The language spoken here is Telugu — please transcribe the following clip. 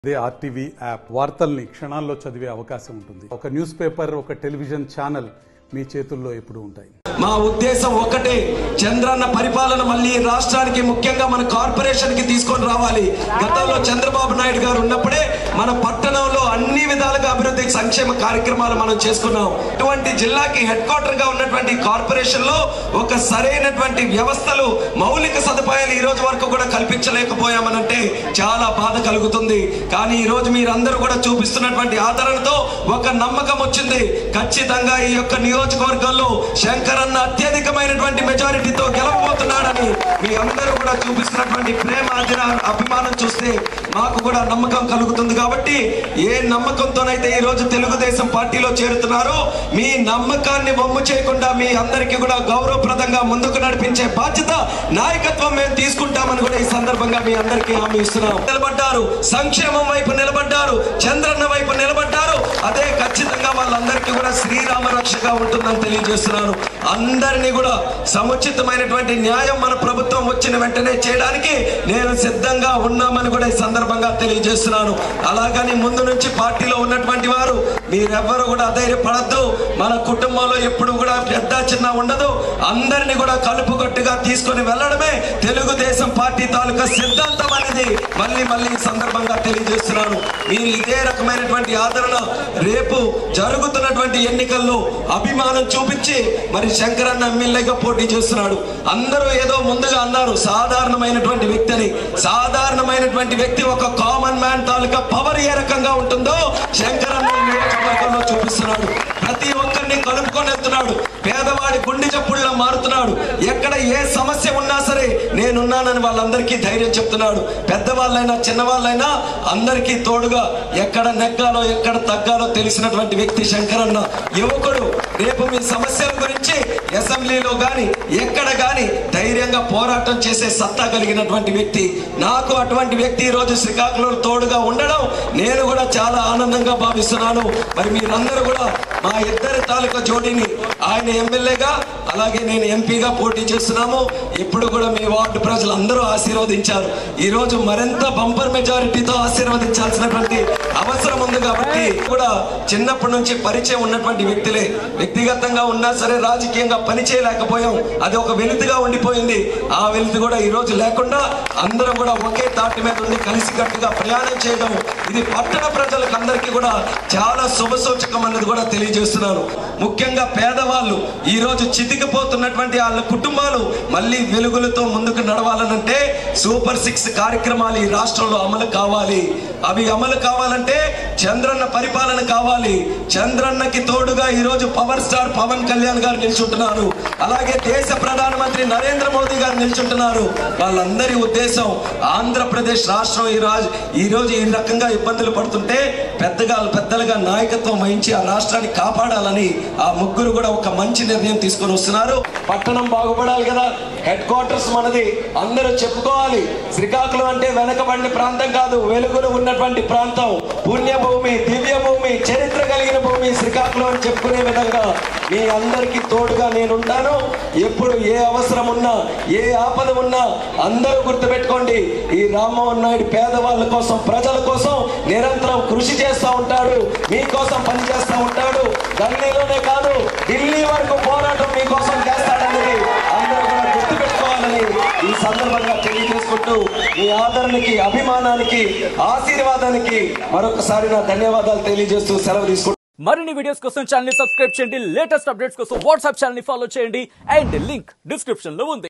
అదే ఆర్టీవీ యాప్ వార్తల్ని క్షణాల్లో చదివే అవకాశం ఉంటుంది ఒక న్యూస్ పేపర్ ఒక టెలివిజన్ ఛానల్ మీ చేతుల్లో ఎప్పుడూ ఉంటాయి మా ఉద్దేశం ఒకటే చంద్రన్న పరిపాలన మళ్ళీ ఈ రాష్ట్రానికి ముఖ్యంగా మన కార్పొరేషన్ కి తీసుకొని రావాలి గతంలో చంద్రబాబు నాయుడు గారు ఉన్నప్పుడే మన పట్టణంలో అన్ని విధాలుగా అభివృద్ధి సంక్షేమ కార్యక్రమాలు మనం చేసుకున్నాం ఇటువంటి జిల్లాకి హెడ్ క్వార్టర్ గా ఉన్నటువంటి కార్పొరేషన్ లో ఒక సరైనటువంటి వ్యవస్థలు మౌలిక సదుపాయాలు ఈ రోజు వరకు కూడా కల్పించలేకపోయామనంటే చాలా బాధ కలుగుతుంది కానీ ఈ రోజు మీరందరూ కూడా చూపిస్తున్నటువంటి ఆదరణతో ఒక నమ్మకం వచ్చింది ఖచ్చితంగా ఈ యొక్క నియోజకవర్గంలో శంకరన్న అత్యధికమైనటువంటి మెజారిటీతో గెలవబోతున్నాడని మీ అందరూ కూడా చూపిస్తున్నటువంటి ప్రేమ అభినా అభిమానం చూస్తే మాకు కూడా నమ్మకం కలుగుతుంది కాబట్టి ఏ నమ్మకంతోనైతే ఈ రోజు తెలుగుదేశం పార్టీలో చేరుతున్నారో మీ నమ్మకాన్ని వమ్ము చేయకుండా మీ అందరికీ కూడా గౌరవప్రదంగా ముందుకు నడిపించే బాధ్యత నాయకత్వం మేము తీసుకుంటామని కూడా ఈ సందర్భంగా మీ అందరికీ హామీ ఇస్తున్నాం నిలబడ్డారు సంక్షేమం వైపు నిలబడ్డారు చంద్రన్న వైపు నిలబడ్డారు అదే ఖచ్చితంగా వాళ్ళందరికీ కూడా శ్రీరామ రక్షగా ఉంటుందని తెలియజేస్తున్నాను అందరినీ కూడా సముచితమైనటువంటి న్యాయం మన ప్రభుత్వం వచ్చిన వెంటనే చేయడానికి నేను సిద్ధంగా ఉన్నామని కూడా ఈ సందర్భంగా తెలియజేస్తున్నాను అలాగని ముందు నుంచి పార్టీలో ఉన్నటువంటి వారు మీరెవ్వరు కూడా అధైర్యపడద్దు మన కుటుంబంలో ఎప్పుడు కూడా పెద్ద చిన్న ఉండదు అందరినీ కూడా కలుపుకట్టుగా తీసుకొని వెళ్ళడమే తెలుగుదేశం పార్టీ తాలూకా సిద్ధాంతం అనేది మళ్ళీ మళ్ళీ ఈ సందర్భంగా తెలియజేస్తున్నాను మీరు ఇదే రకమైనటువంటి ఆదరణ రేపు జరుగుతున్నటువంటి ఎన్నికల్లో అభిమానం చూపించి మరి శంకరన్న ఎమ్మెల్యేగా పోటీ చేస్తున్నాడు అందరూ ఏదో ముందుగా అన్నారు సాధారణమైనటువంటి వ్యక్తిని సాధారణమైనటువంటి వ్యక్తి ఒక కామన్ మ్యాన్ తాలూకా పవర్ ఏ రకంగా ఉంటుందో శంకరన్న ఈ నియోజకవర్గంలో చూపిస్తున్నాడు ప్రతి ఒక్కరిని కలుపుకొని వెళ్తున్నాడు పేదవాడి గుండె చప్పుడులా మారుతున్నాడు ఎక్కడ ఏ సమస్య ఉన్నా సరే నేనున్నానని వాళ్ళందరికీ ధైర్యం చెప్తున్నాడు పెద్దవాళ్ళైనా చిన్నవాళ్ళైనా అందరికీ తోడుగా ఎక్కడ నెగ్గాలో ఎక్కడ తగ్గాలో తెలిసినటువంటి వ్యక్తి శంకరన్న యువకుడు రేపు మీ సమస్యల గురించి అసెంబ్లీలో గాని ఎక్కడ గాని ధైర్యంగా పోరాటం చేసే సత్తా కలిగినటువంటి వ్యక్తి నాకు అటువంటి వ్యక్తి ఈ రోజు శ్రీకాకుళం తోడుగా ఉండడం నేను కూడా చాలా ఆనందంగా భావిస్తున్నాను మరి మీరందరూ కూడా మా ఇద్దరి తాలూకా జోడీని ఆయన ఎమ్మెల్యేగా అలాగే నేను ఎంపీగా పోటీ చేస్తున్నాము ఇప్పుడు కూడా మీ వార్డు ప్రజలు అందరూ ఆశీర్వదించారు ఈ రోజు మరింత బంపర్ మెజారిటీతో ఆశీర్వదించాల్సినటువంటి అవసరం ఉంది కాబట్టి కూడా చిన్నప్పటి నుంచి పరిచయం ఉన్నటువంటి వ్యక్తులే వ్యక్తిగతంగా ఉన్నా సరే రాజకీయంగా పని చేయలేకపోయాం అది ఒక వెలుతుగా ఉండిపోయింది ఆ వెలుతు కూడా ఈ రోజు లేకుండా అందరం కూడా ఒకే తాటి మీద ఉండి కలిసికట్టుగా ప్రయాణం చేయడం ఇది పట్టణ ప్రజలకు అందరికీ కూడా చాలా శుభ సూచకం అన్నది కూడా తెలియజేస్తున్నాను ముఖ్యంగా పేదవాళ్ళు ఈ రోజు చితికిపోతున్నటువంటి వాళ్ళ కుటుంబాలు మళ్ళీ వెలుగులతో ముందుకు నడవాలనంటే సూపర్ సిక్స్ కార్యక్రమాలు ఈ రాష్ట్రంలో అమలు కావాలి అవి అమలు కావాలంటే చంద్రన్న పరిపాలన కావాలి చంద్రన్నకి తోడుగా ఈ రోజు పవర్ స్టార్ పవన్ కళ్యాణ్ గారు నిల్చుంటున్నారు అలాగే దేశ ప్రధానమంత్రి నరేంద్ర మోదీ గారు నిల్చుంటున్నారు వాళ్ళందరి ఉద్దేశం ఆంధ్రప్రదేశ్ రాష్ట్రం ఈ రాజు ఈ రోజు ఈ రకంగా ఇబ్బందులు పడుతుంటే పెద్దగా పెద్దలుగా నాయకత్వం వహించి ఆ రాష్ట్రాన్ని కాపాడాలని ఆ ముగ్గురు కూడా ఒక మంచి నిర్ణయం తీసుకొని వస్తున్నారు పట్టణం బాగుపడాలి కదా హెడ్ క్వార్టర్స్ మనది అందరూ చెప్పుకోవాలి శ్రీకాకుళం అంటే వెనకబడిన ప్రాంతం కాదు వెలుగులు ఉన్నటువంటి ప్రాంతం పుణ్యభూమి దివ్య భూమి చరిత్ర కలిగిన భూమి శ్రీకాకుళం అని చెప్పుకునే విధంగా మీ అందరికీ తోడుగా నేను ఉంటాను ఎప్పుడు ఏ అవసరం ఉన్నా ఏ ఆపద ఉన్నా అందరూ గుర్తుపెట్టుకోండి ఈ రామ్మోహన్ నాయుడు పేదవాళ్ళ కోసం ప్రజల కోసం నిరంతరం కృషి చేస్తూ ఉంటాడు మీకోసం పని చేస్తూ ఉంటాడు ఢిల్లీలోనే కాదు ఢిల్లీ వరకు పోరాటం మీకోసం చేస్తాడన్నది అందరూ కూడా గుర్తుపెట్టుకోవాలని ఈ సందర్భంగా తెలియజేసుకుంటూ మీ ఆదరణకి అభిమానానికి ఆశీర్వాదానికి మరొకసారి నా ధన్యవాదాలు తెలియజేస్తూ సెలవు తీసుకుంటాను మరిన్ని వీడియోస్ కోసం ఛానల్ ని సబ్స్క్రైబ్ చేయండి లేటెస్ట్ అప్డేట్స్ కోసం వాట్సాప్ ఛానల్ ని ఫాలో చేయండి అండ్ లింక్ డిస్క్రిప్షన్ లో ఉంది